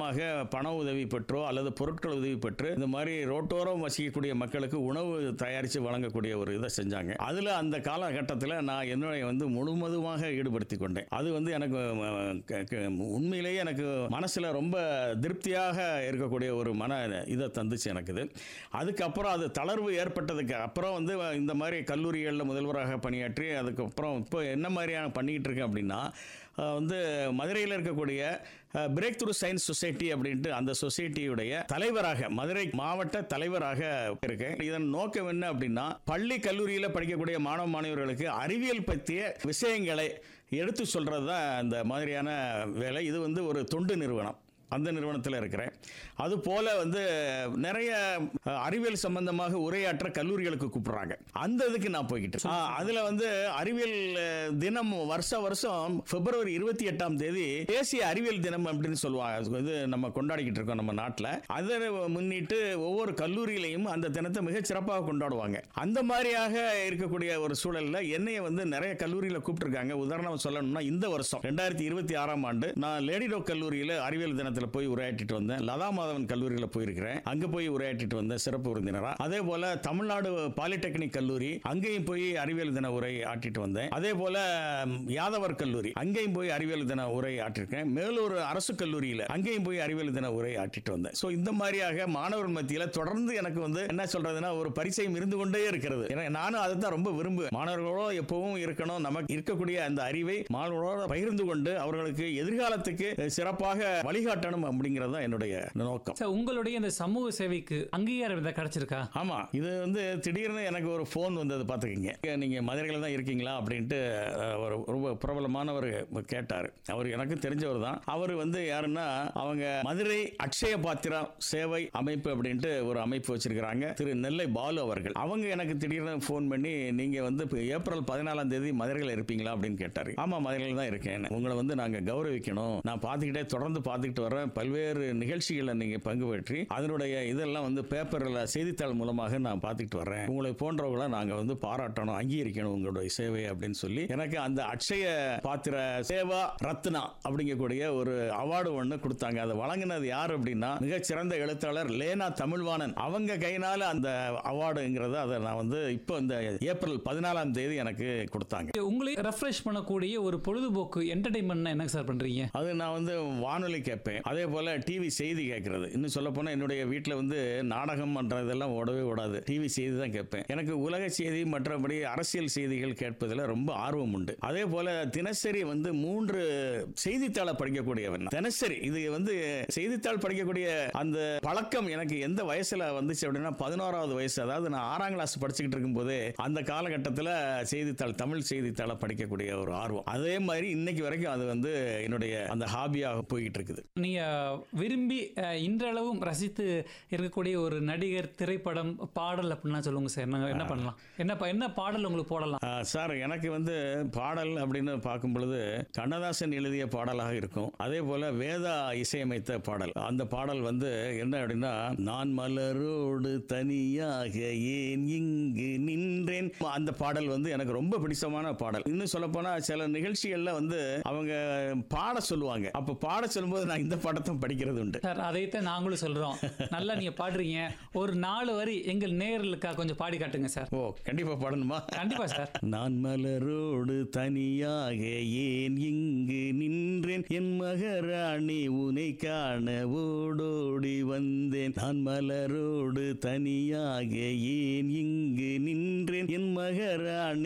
மூலமாக பண உதவி பெற்றோ அல்லது பொருட்கள் உதவி பெற்று இந்த மாதிரி ரோட்டோரம் வசிக்கக்கூடிய மக்களுக்கு உணவு தயாரித்து வழங்கக்கூடிய ஒரு இதை செஞ்சாங்க அதில் அந்த காலகட்டத்தில் நான் என்னுடைய வந்து முழுவதுமாக ஈடுபடுத்தி கொண்டேன் அது வந்து எனக்கு அஹ், க- க- உண்மையிலேயே எனக்கு மனசில் ரொம்ப திருப்தியாக இருக்கக்கூடிய ஒரு மன இதை தந்துச்சு எனக்கு இது அதுக்கப்புறம் அது தளர்வு ஏற்பட்டதுக்கு அப்புறம் வந்து இந்த மாதிரி கல்லூரிகளில் முதல்வராக பணியாற்றி அதுக்கப்புறம் இப்போ என்ன மாதிரியான பண்ணிக்கிட்டு இருக்கேன் அப்படின்னா அஹ், வந்து மதுரையில் இருக்கக்கூடிய பிரேக் த்ரூ சயின்ஸ் சொசைட்டி அப்படின்ட்டு அந்த சொசைட்டியுடைய தலைவராக மதுரை மாவட்ட தலைவராக இருக்கேன் இதன் நோக்கம் என்ன அப்படின்னா பள்ளி கல்லூரியில் படிக்கக்கூடிய மாணவ மாணவர்களுக்கு அறிவியல் பற்றிய விஷயங்களை எடுத்து சொல்றது தான் இந்த மாதிரியான வேலை இது வந்து ஒரு தொண்டு நிறுவனம் அந்த நிறுவனத்தில் இருக்கிறேன் அது போல வந்து நிறைய அஹ், அறிவியல் சம்பந்தமாக உரையாற்ற கல்லூரிகளுக்கு கூப்பிடுறாங்க அந்த இதுக்கு நான் போய்கிட்டு ஆ, அதுல வந்து அறிவியல் அஹ், தினம் வருஷ வருஷம் பிப்ரவரி இருபத்தி எட்டாம் தேதி தேசிய அறிவியல் தினம் அப்படின்னு சொல்லுவாங்க இது நம்ம கொண்டாடிக்கிட்டு இருக்கோம் நம்ம நாட்டில் அதை முன்னிட்டு ஒவ்வொரு கல்லூரியிலையும் அந்த தினத்தை மிகச் சிறப்பாக கொண்டாடுவாங்க அந்த மாதிரியாக இருக்கக்கூடிய ஒரு சூழல்ல என்னைய வந்து நிறைய கல்லூரியில் கூப்பிட்டுருக்காங்க உதாரணம் சொல்லணும்னா இந்த வருஷம் ரெண்டாயிரத்தி இருபத்தி ஆறாம் ஆண்டு நான் லேடிடோ கல்லூரியில் அறிவியல் தினத்தில் போய் உரையாற்றிட்டு வந்தேன் லதா மாதவன் கல்லூரியில் போயிருக்கிறேன் அங்கே போய் உரையாற்றிட்டு வந்தேன் சிறப்பு விருந்தினரா அதே போல தமிழ்நாடு பாலிடெக்னிக் கல்லூரி அங்கேயும் போய் அறிவியல் தின உரை ஆற்றிட்டு வந்தேன் அதே போல ம், யாதவர் கல்லூரி அங்கேயும் போய் அறிவியல் தின உரை ஆற்றிருக்கேன் மேலூர் அரசு கல்லூரியில் அங்கேயும் போய் அறிவியல் தின உரை ஆற்றிட்டு வந்தேன் ஸோ இந்த மாதிரியாக மாணவர் மத்தியில் தொடர்ந்து எனக்கு வந்து என்ன சொல்றதுன்னா ஒரு பரிச்சயம் இருந்து கொண்டே இருக்கிறது ஏன்னா நானும் அதை தான் ரொம்ப விரும்புவேன் மாணவர்களோட எப்பவும் இருக்கணும் நமக்கு இருக்கக்கூடிய அந்த அறிவை மாணவர்களோட பகிர்ந்து கொண்டு அவர்களுக்கு எதிர்காலத்துக்கு சிறப்பாக வழிகாட்டணும் அப்படிங்கிறது தான் என்னுடைய நோக்கம் சார் உங்களுடைய இந்த சமூக சேவைக்கு அங்கீகாரம் எதாவது கிடைச்சிருக்கா ஆமா இது வந்து திடீர்னு எனக்கு ஒரு ஃபோன் வந்தது பார்த்துக்கிங்க நீங்க மதுரையில் தான் இருக்கீங்களா அப்படின்ட்டு அஹ், ஒரு ரொம்ப பிரபலமானவர் கேட்டார் அவர் எனக்கு தெரிஞ்சவர் தான் அவர் வந்து யாருன்னா அவங்க மதுரை அக்ஷய பாத்திரா சேவை அமைப்பு அப்படின்ட்டு ஒரு அமைப்பு வச்சிருக்கிறாங்க திரு நெல்லை பாலு அவர்கள் அவங்க எனக்கு திடீர்னு ஃபோன் பண்ணி நீங்க வந்து இப்போ ஏப்ரல் பதினாலாம் தேதி மதுரையில் இருப்பீங்களா அப்படின்னு கேட்டார் ஆமா மதுரையில் தான் இருக்கேன் உங்களை வந்து நாங்க கௌரவிக்கணும் நான் பார்த்துக்கிட்டே தொடர்ந்து பார்த்துக்கிட்டு வரேன் பல்வேறு நிகழ்ச்சிகளில் நீங்க பங்கு பெற்றி அதனுடைய இதெல்லாம் வந்து பேப்பரில் செய்தித்தாள் மூலமாக நான் பார்த்துக்கிட்டு வர்றேன் உங்களை போன்றவங்களை நாங்க வந்து பாராட்டணும் அங்கீகரிக்கணும் உங்களுடைய சேவை அப்படின்னு சொல்லி எனக்கு அந்த அக்ஷய பாத்திர சேவா ரத்னா அப்படிங்கக்கூடிய ஒரு அவார்டு ஒன்று கொடுத்தாங்க அதை வழங்கினது யார் அப்படின்னா மிகச்சிறந்த எழுத்தாளர் லேனா தமிழ்வாணன் அவங்க கையினால அந்த அவார்டுங்கிறத அதை நான் வந்து இப்போ இந்த ஏப்ரல் பதினாலாம் தேதி எனக்கு கொடுத்தாங்க உங்களை ரெஃப்ரெஷ் பண்ணக்கூடிய ஒரு பொழுதுபோக்கு என்டர்டைன்மெண்ட் என்ன சார் பண்றீங்க அது நான் வந்து வானொலி கேட்பேன் அதே போல் டிவி செய்தி கேட்கறது இன்னும் சொல்ல போனால் என்னுடைய வீட்டில் வந்து நாடகம் பண்ணுறதெல்லாம் ஓடவே ஓடாது டிவி செய்தி தான் கேட்பேன் எனக்கு உலக செய்தி மற்றபடி அரசியல் செய்திகள் கேட்பதில் ரொம்ப ஆர்வம் உண்டு அதே போல் தினசரி வந்து மூன்று செய்தித்தாளை படிக்கக்கூடியவன் நான். தினசரி இது வந்து செய்தித்தாள் படிக்கக்கூடிய அந்த பழக்கம் எனக்கு எந்த வயசில் வந்துச்சு அப்படின்னா பதினோராவது வயசு அதாவது நான் ஆறாம் கிளாஸ் படிச்சுக்கிட்டு இருக்கும்போதே அந்த காலகட்டத்தில் செய்தித்தாள் தமிழ் செய்தித்தாளை படிக்கக்கூடிய ஒரு ஆர்வம் அதே மாதிரி இன்னைக்கு வரைக்கும் அது வந்து என்னுடைய அந்த ஹாபியாக போய்கிட்டு இருக்குது நீங்க விரும்பி அஹ், இன்றளவும் ரசித்து இருக்கக்கூடிய ஒரு நடிகர் திரைப்படம் பாடல் அப்படின்னா சொல்லுங்க சார் என்ன என்ன பண்ணலாம் என்ன ப- என்ன பாடல் உங்களுக்கு போடலாம் ஆ, சார் எனக்கு வந்து பாடல் அப்படின்னு பார்க்கும் பொழுது கண்ணதாசன் எழுதிய பாடலாக இருக்கும் அதே போல வேதா இசையமைத்த பாடல் அந்த பாடல் வந்து என்ன அப்படின்னா நான் மலரோடு தனியாக ஏன் இங்கு நின்றேன் அந்த பாடல் வந்து எனக்கு ரொம்ப பிடிச்சமான பாடல் இன்னும் சொல்ல போனா சில நிகழ்ச்சிகள்ல வந்து அவங்க பாட சொல்லுவாங்க அப்ப பாட சொல்லும்போது நான் இந்த பாடத்தை படிக்கிறது உண்டு சார் அதைத்தான் நாங்களும் சொல்றோம் நல்லா நீங்க பாடுறீங்க ஒரு நாலு வரி எங்கள் நேயர்களுக்காக கொஞ்சம் பாடி காட்டுங்க சார் ஓ கண்டிப்பா பாடணுமா கண்டிப்பா சார் நான் மலரோடு தனியாக ஏன் இங்கு நின்றேன் என் மகராணி உனை காண ஓடோடி வந்தேன் நான் மலரோடு தனியாக ஏன் இங்கு நின்றேன் என் மகராணி